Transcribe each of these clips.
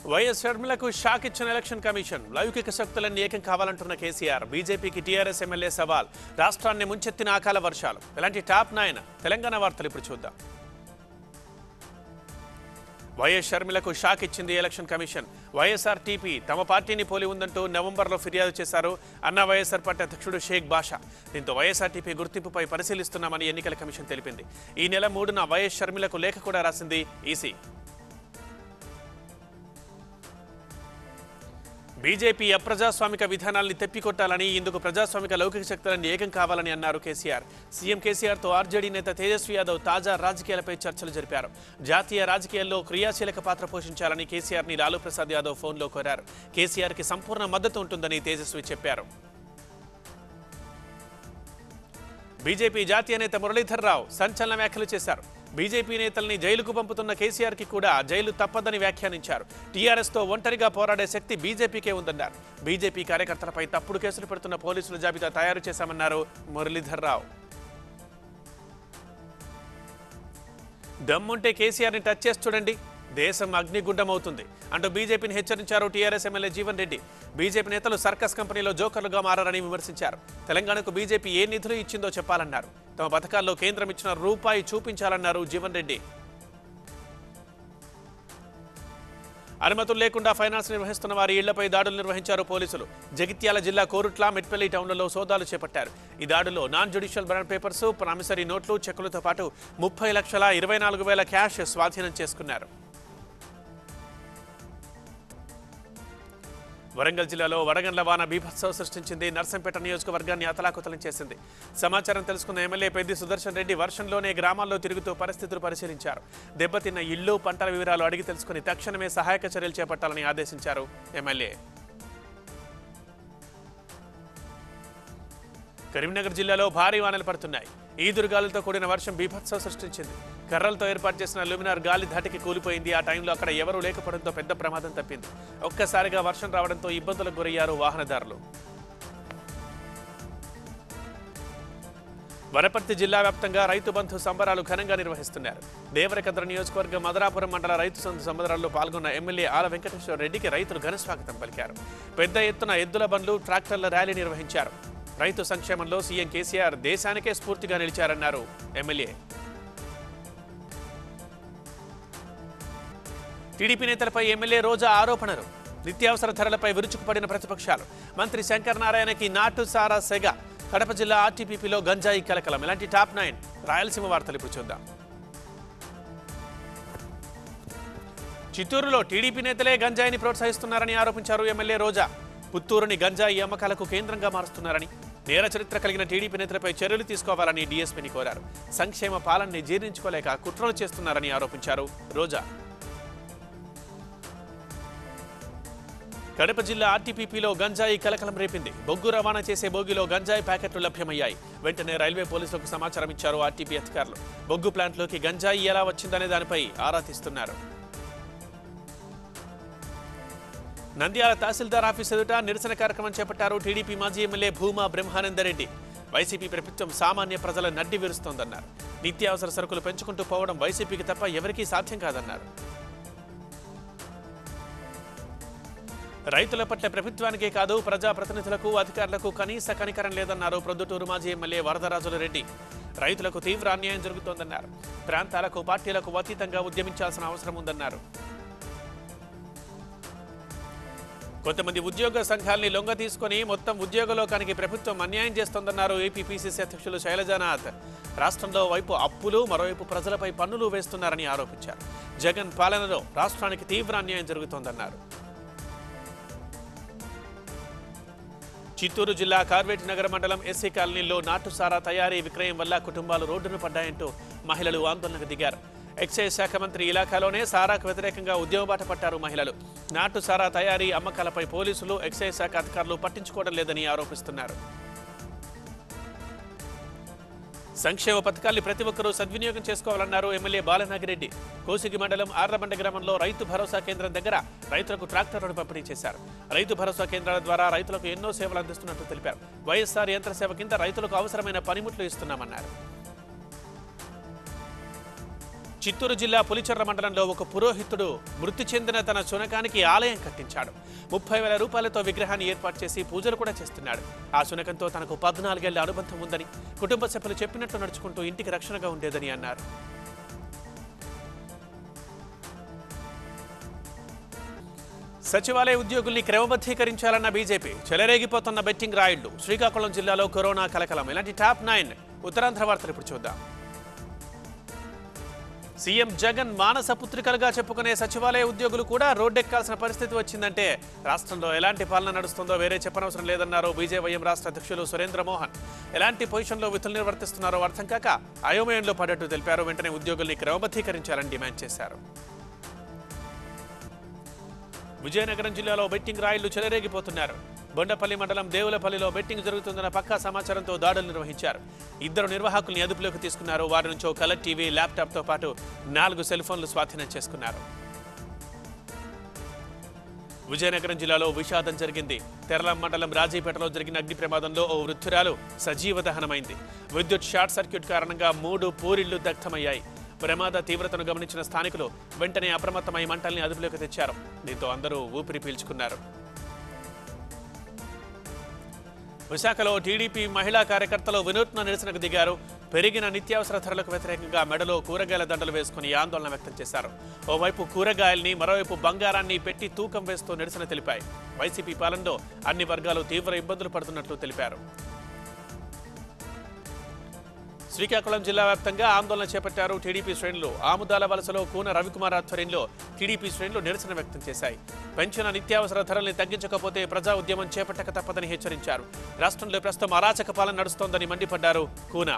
YS షర్మిలకు shock ఇచ్చిన election commission లౌకిక శక్తులన్నీ ఏకం కావాలంటున్న కేసీఆర్ బీజేపీకి టీఆర్ఎస్ ఎమ్మెల్యే సవాల్ రాష్ట్రాన్ని ముంచెత్తిన అకాల వర్షాలు ఇలాంటి టాప్ నైన్ తెలంగాణ వార్తలు ఇప్పుడు చూద్దాం వైఎస్ షర్మిలకు షాక్ ఇచ్చింది ఎలక్షన్ కమిషన్ వైఎస్ఆర్ టీపీ తమ పార్టీని పోలి ఉందంటూ నవంబర్లో ఫిర్యాదు చేశారు అన్న వైఎస్ఆర్ పార్టీ అధ్యక్షుడు షేక్ బాషా దీంతో వైఎస్ఆర్టీపీ గుర్తింపుపై పరిశీలిస్తున్నామని ఎన్నికల కమిషన్ తెలిపింది ఈ నెల మూడున వైఎస్ షర్మిలకు లేఖ కూడా రాసింది ఈసీ బీజేపీ అప్రజాస్వామిక విధానాల్ని తెప్పికొట్టాలని ఇందుకు ప్రజాస్వామిక లౌకిక శక్తులను ఏకం కావాలని అన్నారు కేసీఆర్ సీఎం కేసీఆర్తో ఆర్జేడీ నేత తేజస్వి యాదవ్ తాజా రాజకీయాలపై చర్చలు జరిపారు జాతీయ రాజకీయాల్లో క్రియాశీలక పాత్ర పోషించాలని కేసీఆర్ని లాలూ ప్రసాద్ యాదవ్ ఫోన్లో కోరారు కేసీఆర్కి సంపూర్ణ మద్దతు ఉంటుందని తేజస్వి చెప్పారు బీజేపీ జాతీయ నేత మురళీధర్ రావు సంచలన వ్యాఖ్యలు చేశారు బీజేపీ నేతల్ని జైలుకు పంపుతున్న కేసీఆర్కి కూడా జైలు తప్పదని వ్యాఖ్యానించారు టీఆర్ఎస్తో ఒంటరిగా పోరాడే శక్తి బీజేపీకే ఉందన్నారు బీజేపీ కార్యకర్తలపై తప్పుడు కేసులు పెడుతున్న పోలీసుల జాబితా తయారు చేశామన్నారు మురళీధర్ రావు దమ్ముంటే కేసీఆర్ని టచ్ చేసి చూడండి దేశం అగ్నిగుండమవుతుంది అంటూ బీజేపీని హెచ్చరించారు TRS MLA Jeevan Reddy BJP నేతలు సర్కస్ కంపెనీలో జోకర్లుగా మారారని విమర్శించారు తెలంగాణకు బీజేపీ ఏ నిధులు ఇచ్చిందో చెప్పాలన్నారు తమ పథకాల్లో కేంద్రం ఇచ్చిన రూపాయి చూపించాలన్నారు జీవన్ రెడ్డి అనుమతులు లేకుండా ఫైనాన్స్ నిర్వహిస్తున్న వారి ఇళ్లపై దాడులు నిర్వహించారు పోలీసులు జగిత్యాల జిల్లా కోరుట్ల మెట్పల్లి టౌన్లలో సోదాలు చేపట్టారు ఈ దాడుల్లో non judicial brand papers promissory నోట్లు చెక్కులతో పాటు ముప్పై లక్షల ఇరవై నాలుగు వేల క్యాష్ స్వాధీనం చేసుకున్నారు వరంగల్ జిల్లాలో వడగండ్ల వాన బీభత్సం సృష్టించింది నర్సంపేట నియోజకవర్గాన్ని అతలాకుతలం చేసింది సమాచారం తెలుసుకున్న ఎమ్మెల్యే పెద్ది సుదర్శన్ రెడ్డి వర్షంలోనే గ్రామాల్లో తిరుగుతూ పరిస్థితులు పరిశీలించారు దెబ్బతిన్న ఇళ్లు పంటల వివరాలు అడిగి తెలుసుకుని తక్షణమే సహాయక చర్యలు చేపట్టాలని ఆదేశించారు ఎమ్మెల్యే కరీంనగర్ జిల్లాలో భారీ వానలు పడుతున్నాయి ఈదురుగాలులతో కూడిన వర్షం బీభత్సం సృష్టించింది కర్రలతో ఏర్పాటు చేసిన లూమినార్ గాలి ధాటికి కూలిపోయింది ఆ టైంలో అక్కడ ఎవరూ లేకపోవడంతో పెద్ద ప్రమాదం తప్పింది ఒక్కసారిగా వర్షం రావడంతో ఇబ్బందులకు గురయ్యారు వాహనదారులు వనపర్తి జిల్లా వ్యాప్తంగా రైతు బంధు సంబరాలు ఘనంగా నిర్వహిస్తున్నారు దేవరకద్ర నియోజకవర్గం మదరాపురం మండల రైతు సంఘ సంబరాల్లో పాల్గొన్న ఎమ్మెల్యే ఆల వెంకటేశ్వర రెడ్డికి రైతులు ఘన స్వాగతం పలికారు పెద్ద ఎత్తున ఎద్దుల బండ్లు ట్రాక్టర్ల ర్యాలీ నిర్వహించారు రైతు సంక్షేమంలో సీఎం కేసీఆర్ దేశానికే స్ఫూర్తిగా నిలిచారన్నారు ఎమ్మెల్యే టీడీపీ నేతలపై ఎమ్మెల్యే రోజా ఆరోపణలు నిత్యావసర ధరలపై విరుచుకుపడిన ప్రతిపక్షాలు మంత్రి శంకర్ నారాయణకి నాటు సారా సెగ కడప జిల్లా ఆర్టీపీపీలో గంజాయి కలకలం ఇలాంటి టాప్ నైన్ రాయలసీమ వార్తలు ఇప్పుడు చూద్దాం చిత్తూరులో టీడీపీ నేతలే గంజాయిని ప్రోత్సహిస్తున్నారని ఆరోపించారు ఎమ్మెల్యే రోజా పుత్తూరుని గంజాయి అమ్మకాలకు కేంద్రంగా మారుస్తున్నారని నేర చరిత్ర కలిగిన టీడీపీ నేతలపై చర్యలు తీసుకోవాలని డీఎస్పీని కోరారు సంక్షేమ పాలనని జీర్ణించుకోలేక కుట్రలు చేస్తున్నారని ఆరోపించారు రోజా కడప జిల్లా ఆర్టీపీపీలో గంజాయి కలకలం రేపింది బొగ్గు రవాణా చేసే బోగిలో గంజాయి ప్యాకెట్లు లభ్యమయ్యాయి వెంటనే రైల్వే పోలీసులకు సమాచారం ఇచ్చారు ఆర్టీపీ అధికారులు బొగ్గు ప్లాంట్లోకి గంజాయి ఎలా వచ్చిందనే దానిపై ఆరా తీస్తున్నారు నంద్యాల తహసీల్దార్ ఆఫీస్ ఎదుట నిరసన కార్యక్రమం చేపట్టారు టీడీపీ మాజీ ఎమ్మెల్యే భూమా బ్రహ్మానందరెడ్డి వైసీపీ ప్రభుత్వం సామాన్య ప్రజల నడ్డి విరుస్తోందన్నారు నిత్యావసర సరుకులు పెంచుకుంటూ పోవడం వైసీపీకి తప్ప ఎవరికీ సాధ్యం కాదన్నారు రైతుల పట్ల ప్రభుత్వానికే కాదు ప్రజాప్రతినిధులకు అధికారులకు కనీస కనికరం లేదన్నారు ప్రొద్దుటూరు మాజీ ఎమ్మెల్యే వరదరాజుల రెడ్డి రైతులకు తీవ్ర అన్యాయం జరుగుతోందన్నారు ప్రాంతాలకు పార్టీలకు అతీతంగా ఉద్యమించాల్సిన అవసరం ఉందన్నారు కొంతమంది ఉద్యోగ సంఘాల్ని లొంగ తీసుకొని మొత్తం ఉద్యోగలోకానికి ప్రభుత్వం అన్యాయం చేస్తోందన్నారు ఏపీ పీసీసీ అధ్యక్షులు శైలజానాథ్ రాష్ట్రంలో వైపు అప్పులు మరోవైపు ప్రజలపై పన్నులు వేస్తున్నారని ఆరోపించారు జగన్ పాలనలో రాష్ట్రానికి తీవ్ర అన్యాయం జరుగుతోందన్నారు చిత్తూరు జిల్లా కార్వేటి నగర మండలం ఎస్సీ కాలనీలో నాటుసారా తయారీ విక్రయం వల్ల కుటుంబాలు రోడ్డున పడ్డాయంటూ మహిళలు ఆందోళనకు దిగారు ఎక్సైజ్ శాఖ మంత్రి ఇలాఖాలోనే సారాకు వ్యతిరేకంగా ఉద్యమబాట పట్టారు మహిళలు నాటు సారా తయారీ అమ్మకాలపై పోలీసులు ఎక్సైజ్ శాఖ అధికారులు పట్టించుకోవడం లేదని ఆరోపిస్తున్నారు సంక్షేమ పథకాల్ని ప్రతి ఒక్కరూ సద్వినియోగం చేసుకోవాలన్నారు ఎమ్మెల్యే బాలనాగిరెడ్డి కోసిగి మండలం ఆర్రబండ గ్రామంలో రైతు భరోసా కేంద్రం దగ్గర రైతులకు ట్రాక్టర్లను పంపిణీ చేశారు రైతు భరోసా కేంద్రాల ద్వారా రైతులకు ఎన్నో సేవలు అందిస్తున్నట్టు తెలిపారు వైఎస్ఆర్ యంత్ర సేవ కింద రైతులకు అవసరమైన పనిముట్లు ఇస్తున్నామన్నారు చిత్తూరు జిల్లా పులిచెర్ల మండలంలో ఒక పురోహితుడు మృతి చెందిన తన శునకానికి ఆలయం కట్టించాడు ముప్పై వేల రూపాయలతో విగ్రహాన్ని ఏర్పాటు చేసి పూజలు కూడా చేస్తున్నాడు ఆ శునకంతో తనకు పద్నాలుగేళ్ల అనుబంధం ఉందని కుటుంబ సభ్యులు చెప్పినట్లు నడుచుకుంటూ ఇంటికి రక్షణగా ఉండేదని అన్నారు సచివాలయ ఉద్యోగుల్ని క్రమబద్ధీకరించాలన్న బీజేపీ చెలరేగిపోతున్న బెట్టింగ్ రాయిళ్లు శ్రీకాకుళం జిల్లాలో కరోనా కలకలం ఇలాంటి టాప్ నైన్ ఉత్తరాంధ్ర వార్తలు ఇప్పుడు చూద్దాం సీఎం జగన్ మానస పుత్రికలుగా చెప్పుకునే సచివాలయ ఉద్యోగులు కూడా రోడ్డెక్కాల్సిన పరిస్థితి వచ్చిందంటే రాష్ట్రంలో ఎలాంటి పాలన నడుస్తుందో వేరే చెప్పనవసరం లేదన్నారు బీజేవైఎం రాష్ట్ర అధ్యక్షులు సురేంద్ర మోహన్ ఎలాంటి పొజిషన్లో విధులు నిర్వర్తిస్తున్నారో అర్థం కాక అయోమయంలో పడ్డట్టు తెలిపారు వెంటనే ఉద్యోగుల్ని క్రమబద్ధీకరించాలని డిమాండ్ చేశారు విజయనగరం జిల్లాలో బెట్టింగ్ రాయిళ్లు చెలరేగిపోతున్నారు బొండపల్లి మండలం దేవులపల్లిలో బెట్టింగ్ జరుగుతుందన్న పక్కా సమాచారంతో దాడులు నిర్వహించారు ఇద్దరు నిర్వాహకుల్ని అదుపులోకి తీసుకున్నారు వారి నుంచి ఓ కలర్ టీవీ ల్యాప్టాప్తో పాటు నాలుగు సెల్ ఫోన్లు స్వాధీనం చేసుకున్నారు విజయనగరం జిల్లాలో విషాదం జరిగింది తెరలం మండలం రాజీపేటలో జరిగిన అగ్ని ప్రమాదంలో ఓ వృద్ధురాలు సజీవ దహనమైంది విద్యుత్ షార్ట్ సర్క్యూట్ కారణంగా మూడు పూరిళ్లు దగ్ధమయ్యాయి ప్రమాద తీవ్రతను గమనించిన స్థానికులు వెంటనే అప్రమత్తమై మంటల్ని అదుపులోకి తెచ్చారు దీంతో అందరూ ఊపిరి పీల్చుకున్నారు విశాఖలో టీడీపీ మహిళా కార్యకర్తలు వినూత్న నిరసనకు దిగారు పెరిగిన నిత్యావసర ధరలకు వ్యతిరేకంగా మెడలో కూరగాయల దండలు వేసుకుని ఆందోళన వ్యక్తం చేశారు ఓవైపు కూరగాయల్ని మరోవైపు బంగారాన్ని పెట్టి తూకం వేస్తూ నిరసన తెలిపాయి వైసీపీ పాలనలో అన్ని వర్గాలు తీవ్ర ఇబ్బందులు పడుతున్నట్లు తెలిపారు శ్రీకాకుళం జిల్లా వ్యాప్తంగా ఆందోళన చేపట్టారు టీడీపీ శ్రేణులు ఆముదాల వలసలో కూన రవికుమార్ ఆధ్వర్యంలో టీడీపీ శ్రేణులు నిరసన వ్యక్తం చేశాయి పెంచిన నిత్యావసర ధరల్ని తగ్గించకపోతే ప్రజా ఉద్యమం చేపట్టక తప్పదని హెచ్చరించారు రాష్ట్రంలో ప్రస్తుతం అరాచక పాలన నడుస్తోందని మండిపడ్డారు కూన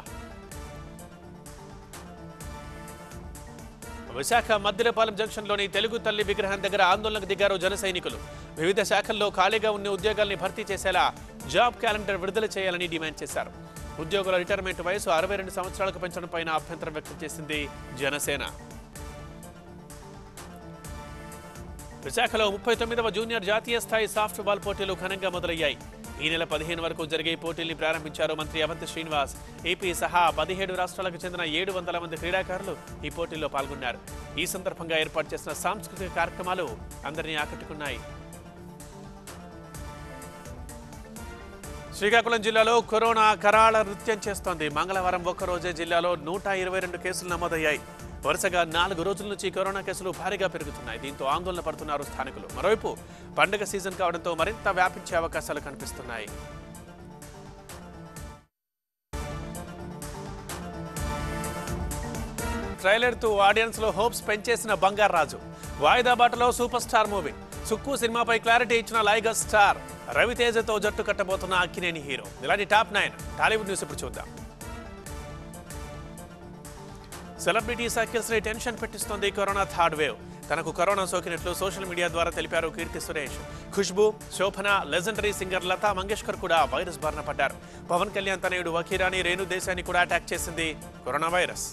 విశాఖ మద్దిరపాలెం జంక్షన్లోని తెలుగు తల్లి విగ్రహం దగ్గర ఆందోళనకు దిగారు జన సైనికులు వివిధ శాఖల్లో ఖాళీగా ఉన్న ఉద్యోగాల్ని భర్తీ చేసేలా జాబ్ క్యాలెండర్ విడుదల చేయాలని డిమాండ్ చేశారు ఉద్యోగుల రిటైర్మెంట్ వయసు అరవై రెండు సంవత్సరాలకు పెంచడం పైన అభ్యంతరం వ్యక్తం చేసింది జనసేన విశాఖలో ముప్పై తొమ్మిదవ జూనియర్ జాతీయ స్థాయి సాఫ్ట్ బాల్ పోటీలు ఘనంగా మొదలయ్యాయి ఈ నెల పదిహేను వరకు జరిగే ఈ పోటీల్ని ప్రారంభించారు మంత్రి అవంతి శ్రీనివాస్ ఏపీ సహా పదిహేడు రాష్ట్రాలకు చెందిన ఏడు వందల మంది క్రీడాకారులు ఈ పోటీల్లో పాల్గొన్నారు ఈ సందర్భంగా ఏర్పాటు చేసిన సాంస్కృతిక కార్యక్రమాలు అందరినీ ఆకట్టుకున్నాయి శ్రీకాకుళం జిల్లాలో కరోనా కరాళ నృత్యం చేస్తోంది మంగళవారం ఒక్కరోజే జిల్లాలో నూట ఇరవై రెండు కేసులు నమోదయ్యాయి వరుసగా నాలుగు రోజుల నుంచి కరోనా కేసులు భారీగా పెరుగుతున్నాయి దీంతో ఆందోళన పడుతున్నారు స్థానికులు మరోవైపు పండుగ సీజన్ కావడంతో మరింత వ్యాపించే అవకాశాలు కనిపిస్తున్నాయి ట్రైలర్తో ఆడియన్స్ లో హోప్స్ పెంచేసిన బంగారు రాజు వాయిదా బాటలో సూపర్ స్టార్ మూవీ సుక్కు సినిమాపై క్లారిటీ ఇచ్చిన లైగర్ స్టార్ రవితేజతో జట్టు కట్టబోతున్న అక్కినేని హీరో ఇలాంటి టాప్ నైన్ టాలీవుడ్ న్యూస్ ఇప్పుడు చూద్దాం సెలబ్రిటీ సర్కిల్స్ ని టెన్షన్ పెట్టిస్తోంది కరోనా థర్డ్ వేవ్ తనకు కరోనా సోకినట్లు సోషల్ మీడియా ద్వారా తెలిపారు కీర్తి సురేష్ ఖుష్బు శోభన లెజెండరీ సింగర్ లతా మంగేష్కర్ కూడా వైరస్ బారిన పడ్డారు పవన్ కళ్యాణ్ తనయుడు వకీరాని రేణు దేశాన్ని కూడా అటాక్ చేసింది corona virus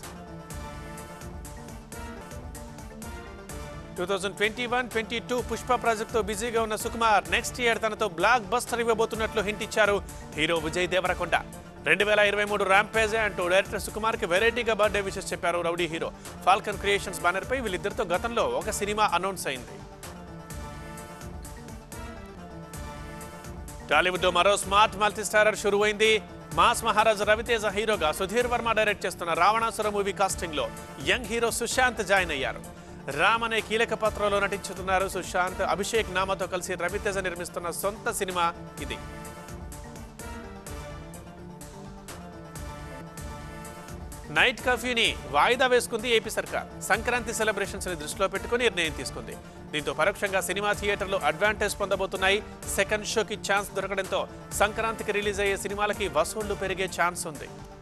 two thousand twenty one twenty two Pushpa ప్రాజెక్టుతో బిజీగా ఉన్న సుకుమార్ నెక్స్ట్ ఇయర్ తనతో బ్లాక్ బస్టర్ ఇవ్వబోతున్నట్లు హింట్ ఇచ్చారు హీరో విజయ్ దేవరకొండ రెండు వేల ఇరవై మూడు ర్యాంపేజే అంటూ డైరెక్టర్ సుకుమార్ కి వెరైటీగా బర్త్డే విషెస్ చెప్పారు rowdy hero Falcon Creations banner పై వీళ్ళిద్దరితో గతంలో ఒక సినిమా అనౌన్స్ అయింది టాలీవుడ్ లో మరో స్మార్ట్ మల్టీ స్టారర్ షురువైంది మాస్ మహారాజ్ రవితేజ హీరోగా సుధీర్ వర్మ డైరెక్ట్ చేస్తున్న రావణాసుర మూవీ కాస్టింగ్ లో యంగ్ హీరో సుశాంత్ జాయిన్ అయ్యారు రామ్ అనే కీలక పాత్రలో నటించుతున్నారు సుశాంత్ అభిషేక్ నామాతో కలిసి రవితేజ నిర్మిస్తున్న సొంత సినిమా ఇది నైట్ కర్ఫ్యూని వాయిదా వేసుకుంది ఏపీ సర్కార్ సంక్రాంతి సెలబ్రేషన్స్ ని దృష్టిలో పెట్టుకుని నిర్ణయం తీసుకుంది దీంతో పరోక్షంగా సినిమా థియేటర్లు అడ్వాంటేజ్ పొందబోతున్నాయి సెకండ్ షోకి ఛాన్స్ దొరకడంతో సంక్రాంతికి రిలీజ్ అయ్యే సినిమాలకి వసూళ్లు పెరిగే ఛాన్స్ ఉంది